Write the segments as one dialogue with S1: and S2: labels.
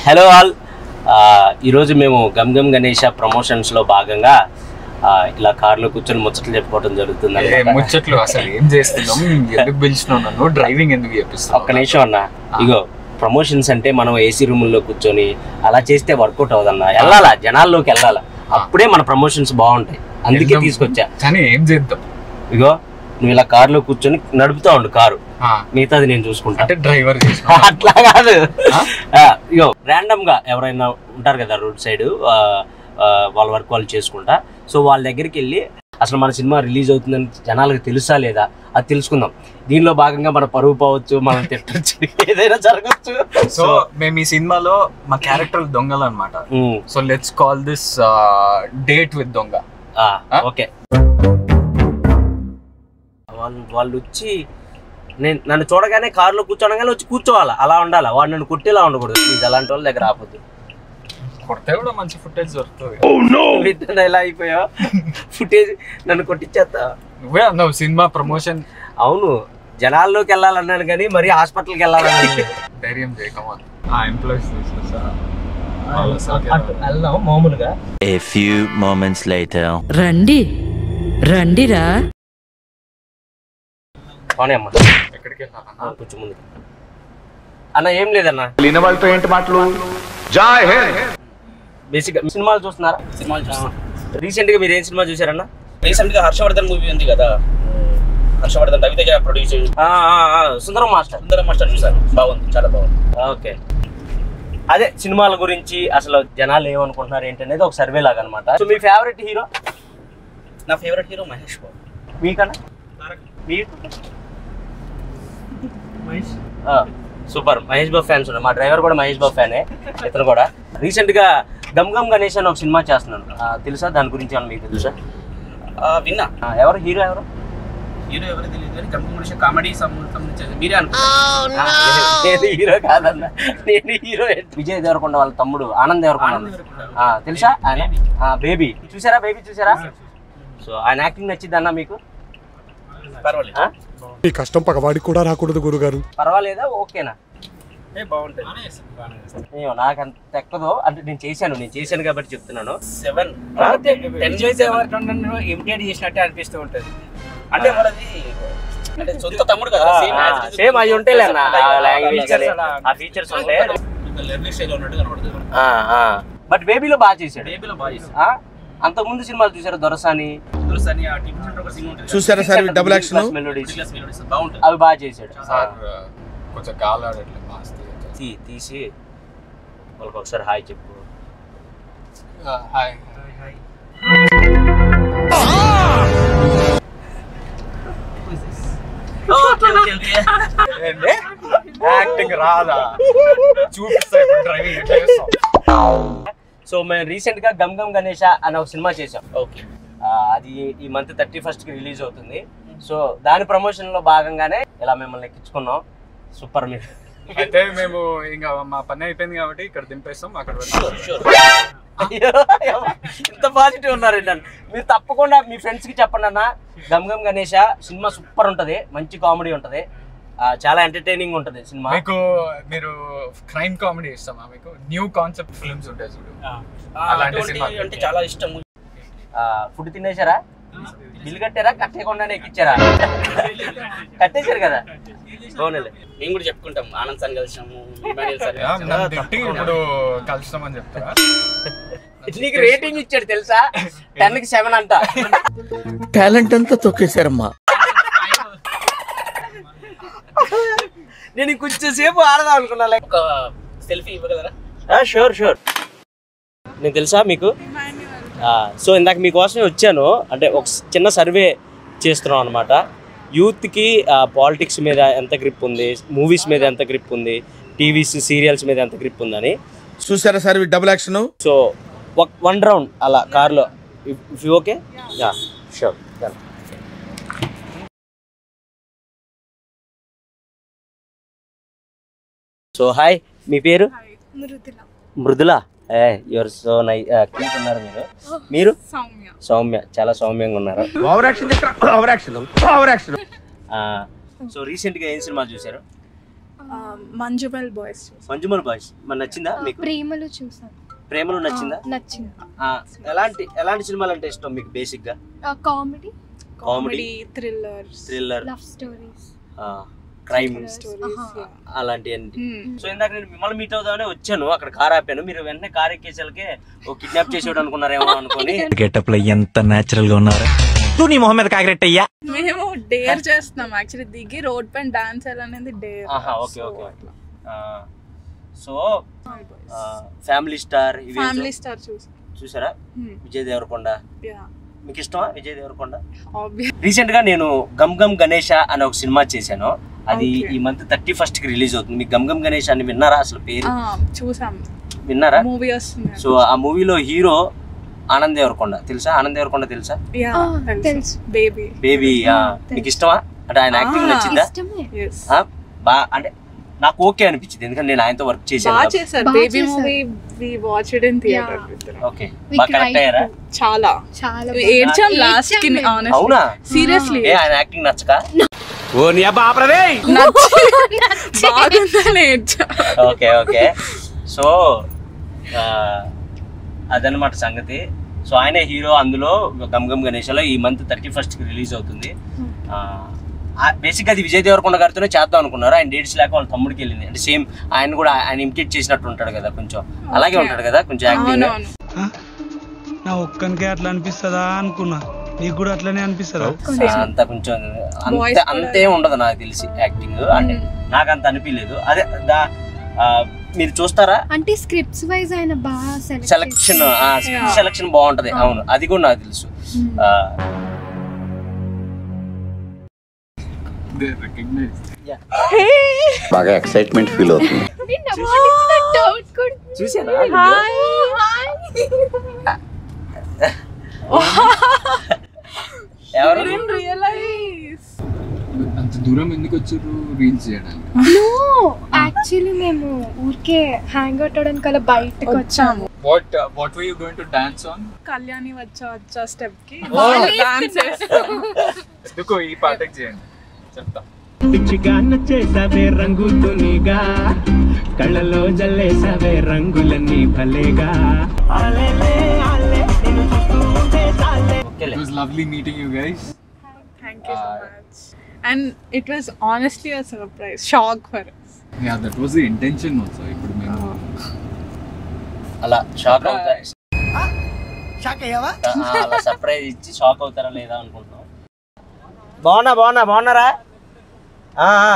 S1: Hello all ఈరోజు మేము gum Gam Ganesha ప్రమోషన్స్లో భాగంగా ఆ, ఇలా కార్లో కూర్చొని ముచ్చట్లు చెప్పుకోవడం జరుగుతుంది
S2: ఏ ముచ్చట్లు అసలు ఏం చేస్తున్నాం ఎందుకు పిలిచినావు నన్ను డ్రైవింగ్ ఎందుకు చేపిస్తావు
S1: ఒక్క నిమిషం అన్న ఇగో ప్రమోషన్స్ అంటే మనం ఏసీ రూముల్లో కూర్చొని అలా చేస్తే వర్కౌట్ అవ్వదన్న వెళ్ళాలా జనాల్లోకి వెళ్ళాలా అప్పుడే మన ప్రమోషన్స్ బాగుంటాయి అందుకే
S2: వెళ్దాం.
S1: తీసుకొచ్చా
S2: కానీ ఏం చేద్దాం
S1: ఇగో నువ్వు ఇలా కార్లో కూర్చొని నడుపుతా ఉండు కారు
S2: ఆ,
S1: మిగతాది నేను చూసుకుంటా
S2: అంటే డ్రైవర్ చేసిన
S1: అట్లా కాదు ఆ, ఇగో ర్యాండమ్ గా ఎవరైనా ఉంటారు కదా రోడ్ సైడ్ వాళ్ళ వర్క్ వాళ్ళు చేసుకుంటా సో వాళ్ళ దగ్గరికి వెళ్ళి అసలు మన సినిమా రిలీజ్ అవుతుందని జనాలకు తెలుసా లేదా అది తెలుసుకుందాం దీనిలో భాగంగా మన పరువు పోవచ్చు మనం తిట్టచ్చు ఏదైనా జరగచ్చు
S2: సో మేము ఈ సినిమాలో మా క్యారెక్టర్ దొంగలు అనమాట
S1: um,
S2: so let's call this date with దొంగ
S1: ఆ,
S2: ఆ?
S1: ఓకే వాళ్ళు వాళ్ళు వచ్చి నేను నన్ను చూడగానే కారులో కూర్చోనగానే వచ్చి కూర్చోవాలా అలా ఉండాలా వాడు నన్ను కుట్టేలా ఉండకూడదు ప్లీజ్ అలాంటి వాళ్ళ దగ్గర ఆపొద్దు
S2: కొడితే కూడా మంచి ఫుటేజ్ దొరుకుతుంది
S1: నువ్వు ఎలా అయిపోయావు ఫుటేజ్ నన్ను కొట్టించేస్తా
S2: నువ్వే అన్నావు సినిమా ప్రమోషన్
S1: అవును జనాల్లోకి వెళ్ళాలన్నాను కానీ మరి హాస్పిటల్కి వెళ్ళాలన్నాను
S2: ధైర్యం చేయకమా ఆ ఎంప్లాయీస్ తీసుకొస్తా
S1: వెళ్దాం మామూలుగా
S3: A few moments later.
S4: రండి రండిరా
S1: అవునే అమ్మా
S2: ఎక్కడికి వెళ్ళాలన్నా
S1: ఆ, కొంచెం ముందుకు అన్న ఏం లేదన్న
S5: లేని వాళ్ళతో ఏంటి మాటలు జాయ్ హింద్
S1: బేసిక్ సినిమాలు చూస్తున్నారా
S6: సినిమాలు చూస్తాం
S1: రీసెంట్ గా మీరు ఏం సినిమా చూసారన్న
S6: రీసెంట్ గా హర్షవర్ధన్ మూవీ ఉంది కదా హర్షవర్ధన్ రవితేజ ప్రొడ్యూస్
S1: ఆ, ఆ, ఆ, సుందరం మాస్టర్
S6: సుందరం మాస్టర్ చూసాను బాగుంది చాలా బాగుంది
S1: ఓకే అదే సినిమాల గురించి అసలు జనాలు ఏమనుకుంటున్నారు ఏంటనేది ఒక సర్వే లాగా అనమాట సో మీ ఫేవరెట్ హీరో
S6: నా ఫేవరెట్ హీరో మహేష్ బాబు
S1: మీకన్నా మీకు సూపర్ మహేష్ బాబు ఫ్యాన్స్ ఉన్నారు మా డ్రైవర్ కూడా మహేష్ బాబు ఫ్యానే ఇతను కూడా రీసెంట్ గా గమ్ గమ్ గణేష్ అని ఒక సినిమా చేస్తున్నాను ఆ, తెలుసా దాని గురించి ఏమన్నా మీకు తెలుసా
S6: ఆ, విన్నా
S1: ఆ, ఎవరు హీరో ఎవరు
S6: హీరో ఎవరు తెలియదు కానీ గంగ మనిషి కామెడీ సంబంధించి మీరే అనుకో
S1: ఆ, నేను హీరో కాదన్న నేను హీరో విజయ్ దేవరకొండ వాళ్ళ తమ్ముడు ఆనంద్ దేవరకొండ
S6: ఆనంద్ దేవరకొండ.
S1: ఆ, తెలుసా ఆయన బేబీ చూసారా బేబీ చూసారా సో ఆయన యాక్టింగ్ నచ్చింది అన్న మీకు
S6: పర్వాలేదు
S1: ఆ?
S7: ఈ కష్టం పగవాడికి కూడా రాకూడదు గురుగారు
S1: పర్వాలేదా ఓకేనా
S6: ఏ బాగుంటుంది
S1: అయ్యో నాకు అంత ఎక్కదో అంటే నేను చేశాను నేను చేశాను కాబట్టి చెప్తున్నాను
S6: సెవెన్ టెన్
S8: ఇమిటేట్ చేసినట్టే అనిపిస్తూ ఉంటుంది
S6: అంటే వాళ్ళది అంటే సొంత తమ్ముడు కదా సేమ్
S1: సేమ్ అవి ఉంటాయి అన్న లాంగ్వేజ్ కానీ ఆ ఫీచర్స్ ఉంటాయి
S6: లెర్నింగ్ స్టైల్ ఉన్నట్టు కనబడుతుంది
S1: బట్ బేబీలో బాగా చేశాడు
S6: బేబీలో బాగా చేస్తాం
S1: ఆ? అంతకు ముందు సినిమాలు చూసారు దొరసాని
S6: తెలుసు అని ఆ టీవీ సెంటర్ ఒక సినిమా ఉంటుంది
S5: చూసారా sir double action
S1: melodies
S6: Class melodies బాగుంటుంది
S1: అవి బాగా చేశాడు
S2: సార్ కొంచెం గాలి ఆడట్లేదు మాస్తి
S1: తీ- తీసి వాళ్ళకి ఒకసారి హాయ్ చెప్పు
S2: hi
S6: okay okay okay
S2: acting రాదా చూపిస్తా ఇప్పుడు డ్రైవింగ్ ఎట్లా చేస్తాం
S1: సో మేము రీసెంట్ గా గమ్ గమ్ గణేష అనే ఒక సినిమా చేసాం
S6: ఓకే
S1: ఆ, అది ఈ మంత్ థర్టీ ఫస్ట్ కి రిలీజ్ అవుతుంది సో దాని ప్రమోషన్ లో భాగంగానే ఇలా మిమ్మల్ని ఎక్కించుకున్నాం సూపర్ మీరు
S2: అయితే మేము ఇంకా మా పని అయిపోయింది కాబట్టి ఇక్కడ దింపేస్తాం అక్కడ
S6: షూర్ షూర్
S1: అయ్యో, ఇంత పాజిటివ్ ఉన్నారు ఏంటంటే మీరు తప్పకుండా మీ ఫ్రెండ్స్ కి చెప్పండి అన్న గమ్ గమ్ గణేష సినిమా సూపర్ ఉంటది మంచి కామెడీ ఉంటది ఆ, చాలా ఎంటర్టైనింగ్ ఉంటది సినిమా
S2: మీకు మీరు క్రైమ్ కామెడీ ఇస్తామా మీకు న్యూ కాన్సెప్ట్ ఫిల్మ్స్ ఉంటాయి చూడు అలాంటి
S6: అటువంటి
S2: సినిమా
S6: అంటే చాలా ఇష్టం
S1: ఫుడ్ తినేశారా బిల్లు కట్టారా కట్టేయకుండానే ఎక్కిచ్చారా కట్టేశారు కదా పోనీలే
S6: మేము కూడా చెప్పుకుంటాం ఆనంద్ సార్ కలిసినాము ఇమాన్యుయల్ సార్
S2: యా,
S6: కలిసాము.
S2: నన్ను తిట్టి ఇప్పుడు కలుస్తామని చెప్తారా
S1: నీకు రేటింగ్ ఇచ్చాడు తెలుసా టెన్ కి సెవెన్ అంట
S8: టాలెంట్ అంతా తొక్కేశారమ్మా
S1: నేను ఇంకొంచెం సేపు ఆడదాం అనుకున్నా లైక్
S6: ఒక సెల్ఫీ ఇవ్వగలరా
S1: షూర్ షూర్ నేను తెలుసా మీకు సో ఇందాక మీకోసమే వచ్చాను అంటే ఒక చిన్న సర్వే చేస్తున్నాం అనమాట యూత్కి పాలిటిక్స్ మీద ఎంత గ్రిప్ ఉంది మూవీస్ మీద ఎంత గ్రిప్ ఉంది టీవీస్ సీరియల్స్ మీద ఎంత గ్రిప్ ఉందని
S5: చూసారా sir double action
S1: so one round అలా కార్లో if you okay yeah sure so hi మీ పేరు Mrudula a your so nice cute ఉన్నారు మీరు మీరు
S9: సౌమ్య
S1: సౌమ్య చాలా సౌమ్యంగా ఉన్నారు
S5: over action over action over action
S1: so రీసెంట్గా ఏం సినిమా చూశారు
S9: మంజుమల్ బాయ్స్
S1: మంజుమల్ బాయ్స్ మరి నచ్చిందా మీకు
S10: ప్రేమలు చూసాను
S1: ప్రేమలో నచ్చిందా
S10: నచ్చింది
S1: ఆ, ఎలాంటి ఎలాంటి సినిమాలు అంటే ఇష్టం మీకు బేసిక్ గా
S10: comedy
S1: comedy
S9: thrillers
S1: thriller
S10: love stories
S1: crime
S9: stories
S1: అలాంటివన్నీ సో ఇందాక నేను మిమ్మల్ని మీట్ అవుదామని వచ్చాను అక్కడ కార్ ఆపాను మీరు వెంటనే కార్ ఎక్కేసరికి ఓ కిడ్నాప్ చేసేవాడు అనుకున్నారేమో అనుకొని
S11: గెటప్ లో ఎంత నేచురల్ గా ఉన్నారా తూ నీ మొహం మీద కాకిరెట్టయ్యా
S9: మేము డేర్ చేస్తున్నాం యాక్చువల్లీ దిగి రోడ్ పైన డాన్స్ అనేది డేర్
S1: ఆహా okay okay so family star ఇవి
S9: ఫ్యామిలీ స్టార్ చూసి
S1: చూసారా విజయ్ దేవరకొండ
S9: యా
S1: మీకు ఇష్టమా విజయ్ దేవరకొండ
S9: ఆబ్వియస్
S1: రీసెంట్ గా నేను గమ్ గమ్ గణేష అనే ఒక సినిమా చేశాను అది
S9: Okay.
S1: ఈ మంత్ థర్టీ ఫస్ట్ కి రిలీజ్ అవుతుంది మీకు గమ్ గమ్ గణేష్ అని విన్నారా అసలు పేరు
S9: చూసాం
S1: విన్నారా
S9: మూవీ వస్తుంది
S1: సో ఆ మూవీలో హీరో ఆనంద్ దేవరకొండ తెలుసా ఆనంద్ దేవరకొండ తెలుసా
S9: యా
S10: తెలుసు.
S9: తెలుసు బేబీ
S1: బేబీ
S10: తెలుసు.
S1: మీకు ఇష్టమా అంటే ఆయన యాక్టింగ్
S9: Ah.
S1: నచ్చిందా
S10: ఇష్టమే
S9: ఎస్
S1: ఆ, బా అంటే నాకు ఓకే అనిపించింది ఎందుకంటే నేను ఆయనతో వర్క్ చేశాను
S9: బాగా
S1: కాబట్టి.
S9: చేశారు
S10: బాగా
S9: బేబీ
S10: చేశారు.
S9: Movie we watched in theatre
S10: Yeah.
S1: Okay
S10: We
S1: బాగా కరెక్ట్
S10: cried
S1: అయ్యారా
S10: too.
S9: చాలా
S10: చాలా
S9: ఏడ్చాం లాస్ట్ కి
S10: ఏడ్చాం
S9: ఆనెస్ట్
S1: అవునా
S9: సీరియస్లీ
S1: ఏ ఆయన యాక్టింగ్ నచ్చక
S5: ఓ నీ అబ్బా ఆపరదే
S9: బాగుందని ఏడ్చాం
S1: ఓకే ఓకే సో ఆ, అదనమాట సంగతి సో ఆయనే హీరో అందులో గమ్ గమ్ గణేష్లో ఈ మంత్ థర్టీ ఫస్ట్కి రిలీజ్ అవుతుంది బేసిక్గా అది విజయ్ దేవరకొండ గారితోనే చేద్దాం అనుకున్నారు ఆయన డేట్స్ లేక వాళ్ళ తమ్ముడికి వెళ్ళింది అంటే సేమ్ ఆయన కూడా ఆయన ఇమిటేట్ చేసినట్టు ఉంటాడు కదా కొంచెం అలాగే
S9: Okay.
S1: ఉంటాడు కదా కొంచెం యాక్టింగ్
S9: అవునవును
S11: నా ఒక్కనికే అట్లా అనిపిస్తుందా అనుకున్నా నీకు కూడా అట్లనే అనిపిస్తుందా
S1: అంత కొంచెం
S9: Voice
S1: అంతే
S9: కూడా-
S1: అంతే ఉండదు నాకు తెలిసి యాక్టింగ్ అంటే నాకు అంత అనిపించలేదు అదే దా- ఆ, మీరు చూస్తారా
S10: అంటే స్క్రిప్ట్స్ వైజ్ ఆయన బాగా
S1: సెలక్షన్
S9: Yeah.
S1: సెలక్షన్ బాగుంటది అవును అది కూడా నాకు తెలుసు ఆ,
S2: దే రికగ్నైజ్
S5: బాగా ఎక్సైట్మెంట్ ఫీల్ అవుతుంది
S10: డౌట్ కూడా
S1: చూసారా ఎవరు
S9: రియలైజ్
S2: అంత దూరం ఎందుకు వచ్చారు రీల్స్ చేయడానికి
S10: నో యాక్చువల్లీ మేము ఊరికే హ్యాంగ్ అవుట్ అవడానికి అలా బయటకు వచ్చాము
S2: what what were you going to dance on
S9: Kalyani వచ్చా వచ్చా స్టెప్ కి
S2: Oh.
S9: డాన్స్ చేస్తాం
S2: ఎందుకో ఈ పాటకి చేయండి చెప్తా
S11: పిచ్చిగాన్న చేసావే రంగుతునిగా కళ్ళలో జల్లేసావే రంగులన్నీ భలేగా
S1: ఓకేలే
S2: it was lovely meeting you guys
S9: thank you so much and it was honestly a surprise shock for
S2: ya that was the intention also ఇప్పుడు మేము
S1: అలా షాక్ అవుతారు ఆ, అలా సర్ప్రైజ్ ఇచ్చి షాక్ అవుతారా లేదా అనుకుంటున్నాం బాగున్నా బాగున్నా బాగున్నారా ఆ, ఆ.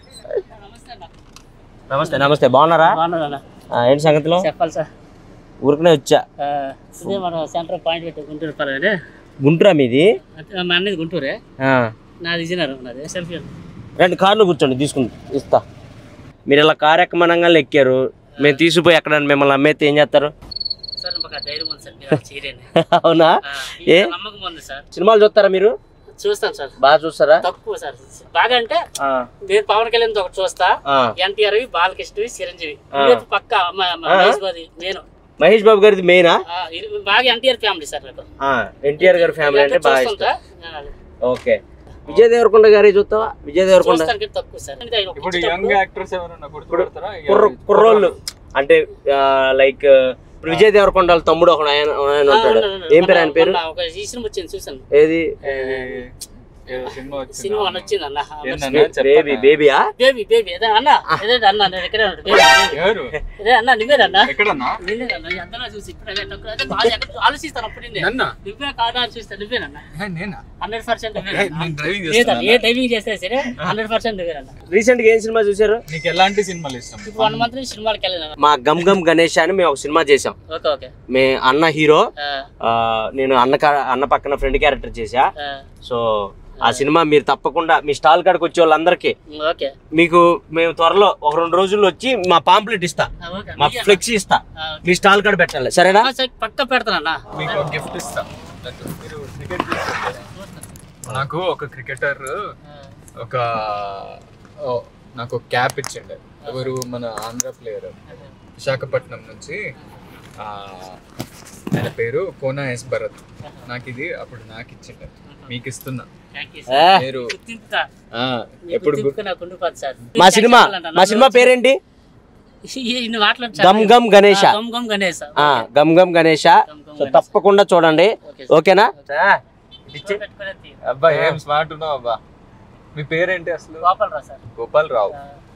S1: నమస్తే నమస్తే బాగున్నారా ఆ, ఏంటి సంగతిలో
S8: చెప్పాలి సార్
S1: ఊరికనే వచ్చా
S8: ఇదే మన సెంటర్ పాయింట్ పెట్టి గుంటూరు పర్వాలేదు
S1: గుంటురా మీది
S8: మా అన్నది గుంటూరే
S1: ఆ.
S8: నాది విజయనగరం నాది సెల్ఫీ
S1: రండి కార్లో కూర్చోండి తీసుకుని ఇస్తా మీరు ఇలా కారు ఎక్కమనంగా ఎక్కారు మేము తీసుకుపోయి ఎక్కడ మిమ్మల్ని అమ్మేస్తే ఏం చేస్తారు
S8: సార్ మాకు ఆ ధైర్యం ఉంది సార్ మీరు చేయలేని
S1: అవునా ఏ
S8: నమ్మకం ఉంది సార్
S1: సినిమాలు చూస్తారా మీరు
S8: చూస్తాను సార్
S1: బాగా చూస్తారా
S8: తక్కువ సార్ బాగా అంటే
S1: ఆ,
S8: నేను పవన్ కళ్యాణ్ ఒకటి చూస్తా
S1: ఆ.
S8: ఎన్టీఆర్ బాలకృష్ణవి చిరంజీవి
S1: ఆ.
S8: ఇవైతే పక్క మ- మ-
S1: ఆ.
S8: మహేష్ బాబు నేను
S1: మహేష్ బాబు గారిది మెయినా
S8: ఆ, ఇది బాగా ఎన్టీఆర్ ఫ్యామిలీ సార్ నాకు
S1: ఎన్టీఆర్ గారి ఫ్యామిలీ అంటే బాగా
S8: చూస్తుంటా
S1: ఇష్టం ఓకే విజయ్ దేవరకొండ గారి చూస్తావా విజయ్ దేవరకొండ
S8: చూస్తానికి తక్కువ సార్ అంటే ఆయన ఒక
S2: ఇప్పుడు
S8: ఇష్టం.
S2: యంగ్ యాక్టర్స్ ఎవరైనా గుర్తుపడతారా
S1: కుర్ర కుర్రోళ్ళు అంటే లైక్ ఇప్పుడు విజయ్ దేవరకొండ వాళ్ళ తమ్ముడు ఒక ఆయన ఆయన
S8: ఆ,
S1: ఉంటాడు
S8: అవును, అవును.
S1: ఏం పేరు ఆయన
S8: మొన్న-
S1: పేరు
S8: మొన్న ఒక ఈ సినిమా వచ్చింది చూసాను
S1: ఏది
S2: ఏదో సినిమా వచ్చింది
S8: సినిమా వచ్చింది అన్న
S2: ఏందన్నా
S1: బేబీ
S2: చెప్పన్నా?
S1: బేబీయా
S8: బేబీ బేబీ అదే అన్న అదే అన్న నేను ఎక్కడే ఉన్నాడు బేబీ బేబీ.
S2: ఎవరు
S8: అదే అన్న నువ్వేనన్నా
S2: ఎక్కడన్నా
S8: నువ్వేనన్నా ఎంతలా చూసి ఇప్పుడు అదే తక్కువ అదే బాగా ఎక్కడ ఆలోచిస్తాను అప్పుడు నిన్నే.
S2: నన్నా
S8: నువ్వే కాదా అని చూస్తా నువ్వేనన్నా
S2: ఏ, నేనా
S8: హండ్రెడ్ పర్సెంట్
S2: ఏ, నేను డ్రైవింగ్
S8: లేదన్నా ఏ
S2: చేస్తున్నా
S8: డ్రైవింగ్ చేస్తే సరే హండ్రెడ్ పర్సెంట్ నువ్వేనన్నా
S1: రీసెంట్ గా ఏం సినిమా చూసారు
S2: నీకు ఎలాంటి సినిమాలు ఇష్టం
S8: ఇప్పుడు వన్ మంత్ నుంచి సినిమాలకి వెళ్ళాను
S1: మా గమ్ గమ్ గణేష్ అని మేము ఒక సినిమా చేసాం
S8: ఓకే ఓకే
S1: మే అన్న హీరో
S8: ఆ,
S1: ఆ, నేను అన్న కా- అన్న పక్కన ఫ్రెండ్ క్యారెక్టర్ చేశా
S8: ఆ,
S1: సో ఆ సినిమా మీరు తప్పకుండా మీ స్టాల్ కాడికి వచ్చే వాళ్ళందరికీ
S8: ఓకే
S1: మీకు మేము త్వరలో ఒక రెండు రోజుల్లో వచ్చి మా పాంప్లెట్ ఇస్తా
S8: ఆ, ఓకే
S1: మా
S8: నీయన్నా.
S1: ఫ్లెక్సీ ఇస్తా
S8: ఆ,
S1: మీ స్టాల్ కాడ పెట్టాలి సరేనా
S8: ఆ, సరే, పక్క పెడతానన్నా
S2: మీకు ఒక గిఫ్ట్ ఇస్తా మీరు క్రికెట్ చూస్తారు కదా? నాకు ఒక క్రికెటర్ ఒక ఓ, నాకు ఒక క్యాప్ ఇచ్చిండే ఎవరు మన ఆంధ్ర ప్లేయర్ విశాఖపట్నం నుంచి ఆ, ఆయన పేరు కోనా ఎస్ భరత్ నాకు ఇది అప్పుడు నాకు ఇచ్చిండే మీకు ఇస్తున్నా
S8: Thank you,
S1: ఏ.
S8: sir.
S2: మీరు
S8: గుర్తింపుగా
S2: ఆ,
S8: మీ
S2: ఎప్పుడు గు-
S8: గుర్తింపుగా నాకు ఉండిపోదు సార్
S1: మా సినిమా మా సినిమా పేరేంటి
S8: ఇన్ని మాట్లాడు
S1: గమ్ గమ్ గణేష
S8: గమ్ గమ్ గణేష్
S1: ఆ, గమ్ గమ్ గణేష సో తప్పకుండా చూడండి ఓకేనా
S2: అబ్బా ఏం స్మార్ట్ ఉన్నావు అబ్బా మీ పేరేంటి అసలు
S8: గోపాల్ రావు సార్
S2: గోపాల్ రావు
S8: ఆ.